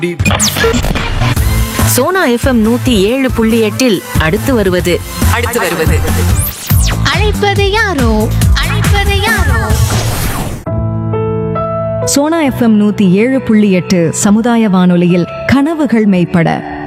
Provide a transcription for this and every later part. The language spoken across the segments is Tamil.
சோனா எஃப்எம் நூத்தி ஏழு புள்ளி எட்டில் அடுத்து வருவது அடுத்து வருவது அழைப்பது யாரோ அழைப்பது யாரோ சோனா எஃப்எம் நூத்தி ஏழு புள்ளி எட்டு சமுதாய வானொலியில் கனவுகள் மெய்ப்பட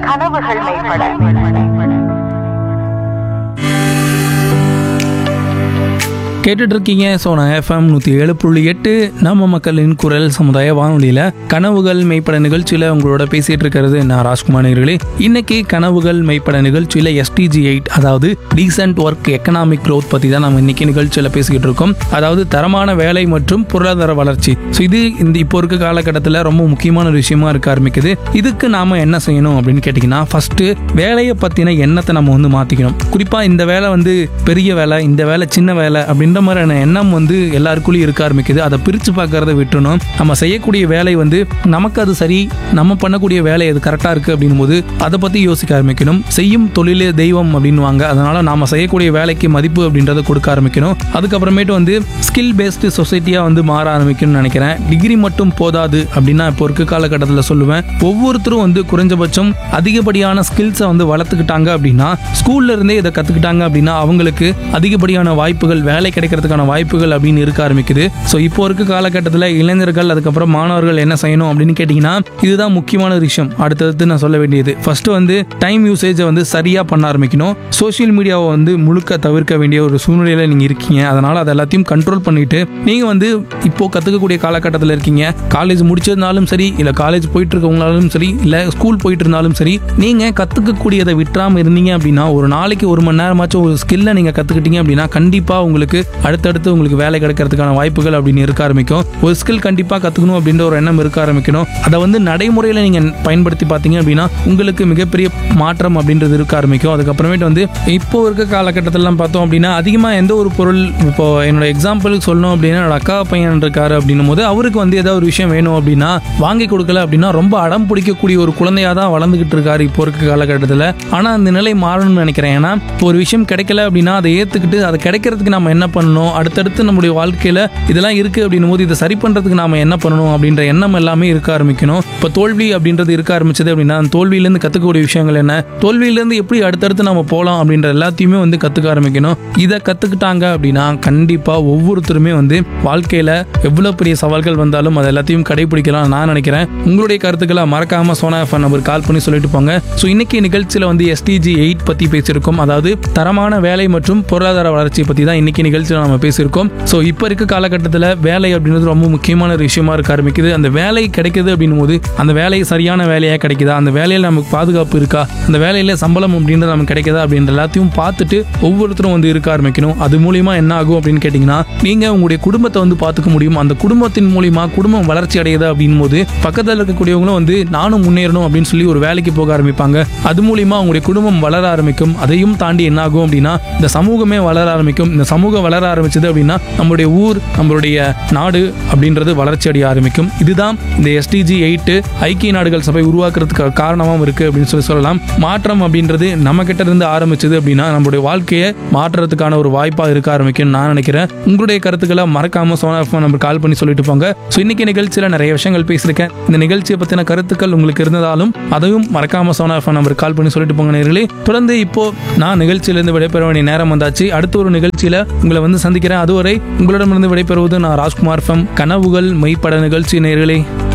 கேட்டுட்டு இருக்கீங்க சோனா எஃப்எம் நூற்றி ஏழு புள்ளி எட்டு நம்ம மக்களின் குரல் சமுதாய வானொலியில் கனவுகள் மெய்ப்பட நிகழ்ச்சியில் உங்களோட பேசிட்டு இருக்கிறது நான் ராஜ்குமார் நேயர்களே இன்னைக்கு கனவுகள் மெய்ப்பட நிகழ்ச்சியில் எஸ்டிஜி எயிட் அதாவது டீசென்ட் ஒர்க் எக்கனாமிக் growth பற்றி தான் நம்ம இன்னைக்கு நிகழ்ச்சியில் பேசிக்கிட்டு இருக்கோம் அதாவது தரமான வேலை மற்றும் பொருளாதார வளர்ச்சி ஸோ இது இந்த இப்போ இருக்க காலகட்டத்தில் ரொம்ப முக்கியமான ஒரு விஷயமா இருக்க ஆரம்பிக்குது இதுக்கு நாம என்ன செய்யணும் அப்படின்னு கேட்டிங்கன்னா ஃபர்ஸ்ட் வேலையை பற்றின எண்ணத்தை நம்ம வந்து மாற்றிக்கணும் குறிப்பாக இந்த வேலை வந்து பெரிய வேலை இந்த வேலை சின்ன வேலை அப்படின்ற மாதிரியான எண்ணம் வந்து எல்லாருக்குள்ளேயும் இருக்க ஆரம்பிக்குது அதை பிரித்து பார்க்கறத விட்டுணும் நம்ம செய்யக்கூடிய வேலை வந்து நமக்கு அது சரி நம்ம பண்ணக்கூடிய வேலை அது கரெக்டாக இருக்குது அப்படின்னும் போது அதை பற்றி யோசிக்க ஆரம்பிக்கணும் செய்யும் தொழிலே தெய்வம் அப்படின்வாங்க அதனால நாம செய்யக்கூடிய வேலைக்கு மதிப்பு அப்படின்றத கொடுக்க ஆரம்பிக்கணும் அதுக்கப்புறமேட்டு வந்து ஸ்கில் பேஸ்டு சொசைட்டியாக வந்து மாற ஆரம்பிக்கணும்னு நினைக்கிறேன் டிகிரி மட்டும் போதாது அப்படின்னா இப்போ இருக்க காலகட்டத்தில் சொல்லுவேன் ஒவ்வொருத்தரும் வந்து குறைஞ்சபட்சம் அதிகப்படியான ஸ்கில்ஸை வந்து வளர்த்துக்கிட்டாங்க அப்படின்னா ஸ்கூல்ல இருந்தே இதை கற்றுக்கிட்டாங்க அப்படின்னா அவங்களுக்கு அதிகப்படியான வாய்ப்புகள் வேலை கிடைக்கிறதுக்கான வாய்ப்புகள் அப்படின்னு இருக்க ஆரம்பிக்குது ஸோ இப்போ இருக்க காலகட்டத்தில் இளைஞர்கள் அதுக்கப்புறம் மாணவர்கள் என்ன செய்யணும் அப்படின்னு கேட்டிங்கன்னா இதுதான் முக்கியமான ஒரு விஷயம் அடுத்தடுத்து நான் சொல்ல வேண்டியது ஃபர்ஸ்ட் வந்து டைம் யூசேஜை வந்து சரியாக பண்ண ஆரம்பிக்கணும் சோஷியல் மீடியாவை வந்து முழுக்க தவிர்க்க வேண்டிய ஒரு சூழ்நிலையில் நீங்கள் இருக்கீங்க அதனால் அதை எல்லாத்தையும் கண்ட்ரோல் பண்ணிட்டு நீங்கள் வந்து இப்போ கற்றுக்கக்கூடிய காலகட்டத்தில் இருக்கீங்க காலேஜ் முடிச்சிருந்தாலும் சரி இல்லை காலேஜ் போயிட்டு இருக்கவங்களாலும் சரி இல்லை ஸ்கூல் போயிட்டு இருந்தாலும் சரி நீங்கள் கற்றுக்கக்கூடியதை விட்டுறாமல் இருந்தீங்க அப்படின்னா ஒரு நாளைக்கு ஒரு மணி நேரமாச்சும் ஒரு ஸ்கில்லை நீங்கள் கற்றுக்கிட்டீங்க அப்படின்னா கண்டிப்பாக உங்களுக்கு அடுத்தடுத்து உங்களுக்கு வேலை கிடைக்கிறதுக்கான வாய்ப்புகள் அப்படின்னு இருக்க ஆரம்பிக்கும் ஒரு ஸ்கில் கண்டிப்பாக கற்றுக்கணும் அப்படின்ற ஒரு எண்ணம் இருக்க ஆரம்பிக்கணும் அதை வந்து நடைமுறையில் நீங்கள் பயன்படுத்தி பார்த்தீங்க அப்படின்னா உங்களுக்கு மிகப்பெரிய மாற்றம் அப்படின்றது இருக்க ஆரம்பிக்கும் அதுக்கப்புறமேட்டு வந்து இப்போ இருக்க காலகட்டத்திலலாம் பார்த்தோம் அப்படின்னா அதிகமாக எந்த ஒரு பொருள் இப்போ என்னோட எக்ஸாம்பிளுக்கு சொல்லணும் அப்படின்னா என்னோட அக்கா பையன் இருக்காரு அப்படின்னும் போது அவருக்கு வந்து ஏதாவது ஒரு விஷயம் வேணும் அப்படின்னா வாங்கி கொடுக்கல அப்படின்னா ரொம்ப அடம் பிடிக்கக்கூடிய ஒரு குழந்தையாக தான் வளர்ந்துகிட்டு இருக்காரு இப்போ இருக்க காலகட்டத்தில் ஆனால் அந்த நிலை மாறணும்னு நினைக்கிறேன் ஏன்னா இப்போ ஒரு விஷயம் கிடைக்கல அப்படின்னா அதை ஏற்றுக்கிட்டு அதை கிடைக்கிறதுக்கு நம்ம என்ன பண்ணணும் அடுத்தடுத்து நம்முடைய வாழ்க்கையில் இதெல்லாம் இருக்குது அப்படின்னும் போது இதை சரி பண்ணுறதுக்கு நாம என்ன பண்ணணும் அப்படின்ற எண்ணம் எல்லாமே இருக்க ஆரம்பிக்கணும் இப்போ தோல்வி அப்படின்றது இருக்க ஆரம்பிச்சது அப்படின்னா அந்த தோல்வியிலேருந்து கற்றுக்கக்கூடிய விஷயங்கள் என்ன தோல்வியிலேருந்து எப்படி அடுத்தடுத்து நம்ம போகலாம் அப்படின்ற எல்லாத்தையுமே வந்து கற்றுக்க ஆரம்பிக்கணும் இதை கற்றுக்கிட்டாங்க அப்படின்னா கண்டிப்பாக ஒவ்வொருத்தருமே வந்து வாழ்க்கையில் எவ்வளோ பெரிய சவால்கள் வந்தாலும் அது எல்லாத்தையும் கடைபிடிக்கலாம் நான் நினைக்கிறேன் உங்களுடைய கருத்துக்களை மறக்காம சோனா எஃப்எம் நம்பர் கால் பண்ணி சொல்லிட்டு போங்க ஸோ இன்னைக்கு நிகழ்ச்சியில் வந்து எஸ்டிஜி எயிட் பற்றி பேசியிருக்கோம் அதாவது தரமான வேலை மற்றும் பொருளாதார வளர்ச்சி பற்றி தான் இன்னைக்கு நிகழ்ச்சியில் நம்ம பேசியிருக்கோம் ஸோ இப்போ இருக்க காலகட்டத்தில் வேலை அப்படின்றது ரொம்ப முக்கியமான ஒரு விஷயமா இருக்க ஆரம்பிக்குது அந்த வேலை கிடைக்குது அப்படின்னும் போது அந்த வேலை சரியான வேலையாக கிடைக்குதா அந்த வேலையில் நமக்கு பாதுகாப்பு இருக்கா அந்த வேலையில் சம்பளம் அப்படின்றது நமக்கு கிடைக்குதா அப்படின்ற எல்லாத்தையும் பார்த்துட்டு ஒவ்வொருத்தரும் வந்து இருக்க ஆரம்பிக்கணும் அது மூலியமா என்ன ஆகும் அப்படின்னு கேட்டிங்கன்னா நீங்கள் உங்களுடைய குடும்பத்தை வந்து பார்த்துக்க முடியும் அந்த குடும்பத்தின் மூலியமா குடும்பம் வளர்ச்சி அடையுதா அப்படின் போது பக்கத்தில் இருக்கக்கூடியவங்களும் வந்து நானும் முன்னேறணும் அப்படின்னு சொல்லி ஒரு வேலைக்கு போக ஆரம்பிப்பாங்க அது மூலியமா உங்களுடைய குடும்பம் வளர ஆரம்பிக்கும் அதையும் தாண்டி என்ன ஆகும் அப்படின்னா இந்த சமூகமே வளர ஆரம்பிக்கும் இந்த சமூகம் வளர ஆரம்பிச்சது அப்படின்னா நம்மளுடைய ஊர் நம்மளுடைய நாடு அப்படின்றது வளர்ச்சி அடைய ஆரம்பிக்கும் இதுதான் இந்த எஸ்டிஜி எயிட்டு ஐக்கிய நாடுகள் சபை உருவாக்குறதுக்கு காரணமாகவும் இருக்கு அப்படின்னு சொல்லி சொல்லலாம் மாற்றம் அப்படின்றது நம்ம கிட்ட இருந்து ஆரம்பிச்சது அப்படின்னா நம்மளுடைய வாழ்க்கையை மாற்றுறதுக்கான ஒரு வாய்ப்பாக இருக்க ஆரம்பிக்கும் நான் நினைக்கிறேன் உங்களுடைய கருத்துக்களை மறக்காம சோனா ஃபோன் நம்பர் கால் பண்ணி சொல்லிட்டு போங்க ஸோ இன்னைக்கு நிகழ்ச்சியில் நிறைய விஷயங்கள் பேசியிருக்கேன் இந்த நிகழ்ச்சியை பற்றின கருத்துக்கள் உங்களுக்கு இருந்ததாலும் அதையும் மறக்காம சோனா ஃபோன் நம்பர் கால் பண்ணி சொல்லிட்டு போங்க நேர்களே தொடர்ந்து இப்போ நான் நிகழ்ச்சியிலிருந்து விடைபெற வேண்டிய நேரம் வந்தாச்சு அடுத்த ஒரு நிகழ்ச்சியில் உங்களை வந்து சந்திக்கிறேன் அதுவரை உங்களிடமிருந்து விடைபெறுவது நான் ராஜ்குமார் ஃபம் கனவுகள் மெய்ப்பட நிகழ்ச்சி நேர்களே